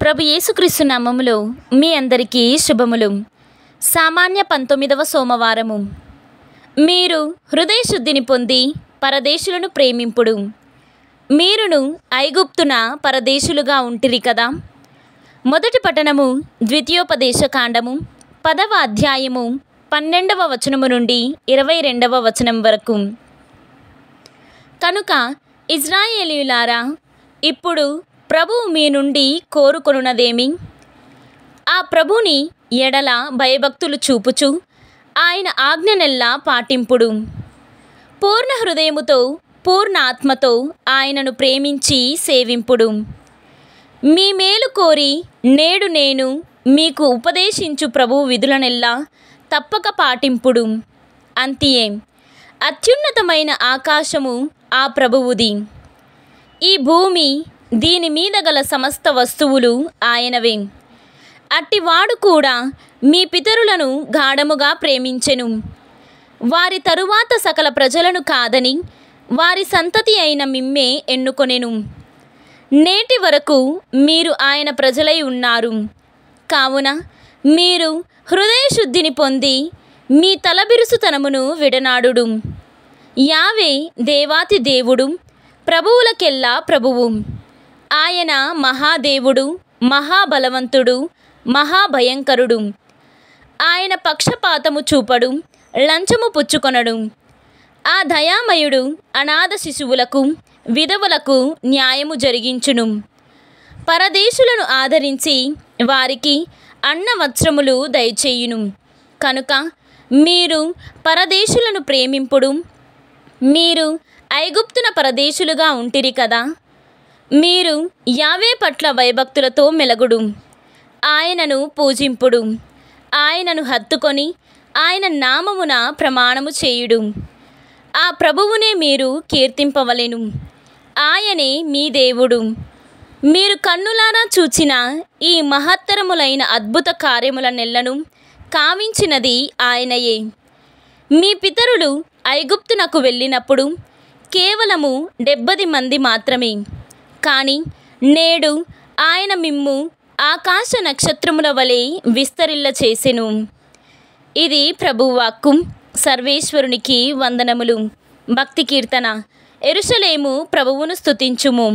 ప్రభు యేసుక్రీస్తు నామములో మీ అందరికీ శుభములు సామాన్య పంతొమ్మిదవ సోమవారము మీరు హృదయ శుద్ధిని పొంది పరదేశులను ప్రేమింపుడు మీరును ఐగుప్తున పరదేశులుగా ఉంటిరి కదా మొదటి పట్టణము ద్వితీయోపదేశ కాండము పదవ అధ్యాయము పన్నెండవ వచనము నుండి ఇరవై రెండవ వచనం వరకు కనుక ఇజ్రాయేలీయులారా ఇప్పుడు ప్రభువు మీ నుండి కోరుకొనున్నదేమి ఆ ప్రభుని ఎడల భయభక్తులు చూపుచు ఆయన ఆజ్ఞనెల్లా పాటింపుడు పూర్ణ హృదయముతో పూర్ణ ఆత్మతో ఆయనను ప్రేమించి సేవింపుడు మీ మేలు కోరి నేడు నేను మీకు ఉపదేశించు ప్రభు విధులనెల్లా తప్పక పాటింపుడు అంతియే అత్యున్నతమైన ఆకాశము ఆ ప్రభువుది ఈ భూమి దీని మీద గల సమస్త వస్తువులు ఆయనవే అట్టివాడు కూడా మీ పితరులను గాఢముగా ప్రేమించెను వారి తరువాత సకల ప్రజలను కాదని వారి సంతతి అయిన మిమ్మే ఎన్నుకొనెను నేటి వరకు మీరు ఆయన ప్రజలై ఉన్నారు కావున మీరు హృదయశుద్ధిని పొంది మీ తలబిరుసుతనమును విడనాడుడు యావే దేవాతి దేవుడు ప్రభువులకెల్లా ప్రభువు ఆయన మహాదేవుడు మహాబలవంతుడు మహాభయంకరుడు ఆయన పక్షపాతము చూపడు లంచము పుచ్చుకొనడు ఆ దయామయుడు అనాథ శిశువులకు విధవులకు న్యాయము జరిగించును పరదేశులను ఆదరించి వారికి అన్న వస్త్రములు దయచేయును కనుక మీరు పరదేశులను ప్రేమింపుడు మీరు ఐగుప్తున పరదేశులుగా ఉంటిరి కదా మీరు యావే పట్ల భయభక్తులతో మెలగుడు ఆయనను పూజింపుడు ఆయనను హత్తుకొని ఆయన నామమున ప్రమాణము చేయుడు ఆ ప్రభువునే మీరు కీర్తింపవలెను ఆయనే మీ దేవుడు మీరు కన్నులారా చూచిన ఈ మహత్తరములైన అద్భుత కార్యముల నెల్లను కావించినది ఆయనయే మీ పితరులు ఐగుప్తునకు వెళ్ళినప్పుడు కేవలము డెబ్బది మంది మాత్రమే కానీ నేడు ఆయన మిమ్ము ఆకాశ నక్షత్రముల వలె విస్తరిల్ల చేసెను ఇది ప్రభువాక్కు సర్వేశ్వరునికి వందనములు భక్తి కీర్తన ఎరుసలేము ప్రభువును స్తుతించుము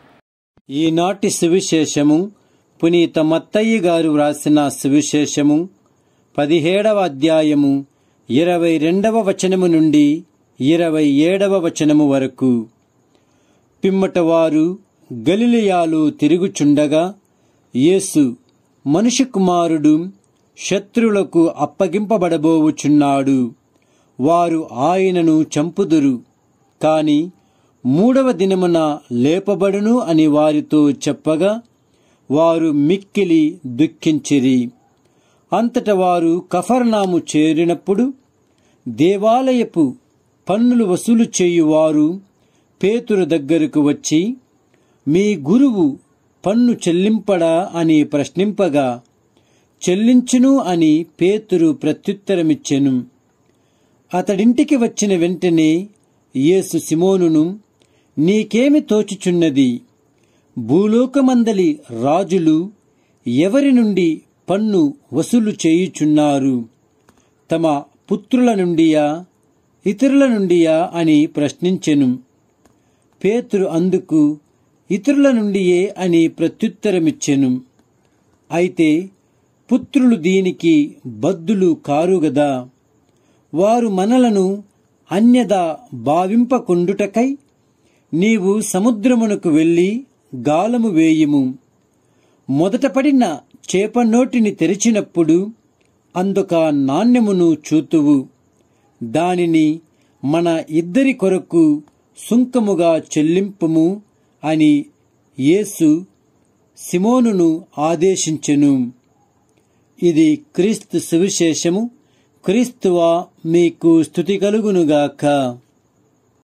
ఈనాటి సువిశేషము పునీత మత్తయ్య గారు వ్రాసిన సువిశేషము పదిహేడవ అధ్యాయము ఇరవై రెండవ వచనము నుండి ఇరవై ఏడవ వచనము వరకు పిమ్మట వారు గలిలయాలు తిరుగుచుండగా యేసు మనుష్య కుమారుడు శత్రువులకు అప్పగింపబడబోవుచున్నాడు వారు ఆయనను చంపుదురు కాని మూడవ దినమున లేపబడును అని వారితో చెప్పగా వారు మిక్కిలి దుఃఖించిరి అంతట వారు కఫర్నాము చేరినప్పుడు దేవాలయపు పన్నులు వసూలు చేయువారు పేతురు దగ్గరకు వచ్చి మీ గురువు పన్ను చెల్లింపడా అని ప్రశ్నింపగా చెల్లించును అని పేతురు ప్రత్యుత్తరమిచ్చెను అతడింటికి వచ్చిన వెంటనే యేసు సిమోనును నీకేమి తోచుచున్నది భూలోకమందలి రాజులు ఎవరి నుండి పన్ను వసూలు చేయుచున్నారు తమ పుత్రుల నుండియా ఇతరుల నుండియా అని ప్రశ్నించెను పేతురు అందుకు ఇతరుల నుండియే అని ప్రత్యుత్తరమిచ్చెను అయితే పుత్రులు దీనికి బద్దులు కారుగదా వారు మనలను అన్యదా భావింపకుండుటకై నీవు సముద్రమునకు వెళ్ళి గాలము వేయుము మొదట పడిన చేప నోటిని తెరిచినప్పుడు అందుక నాణ్యమును చూతువు దానిని మన ఇద్దరి కొరకు సుంకముగా చెల్లింపుము అని యేసు సిమోనును ఆదేశించెను ఇది క్రీస్తు సువిశేషము క్రీస్తువా మీకు స్థుతి కలుగునుగాక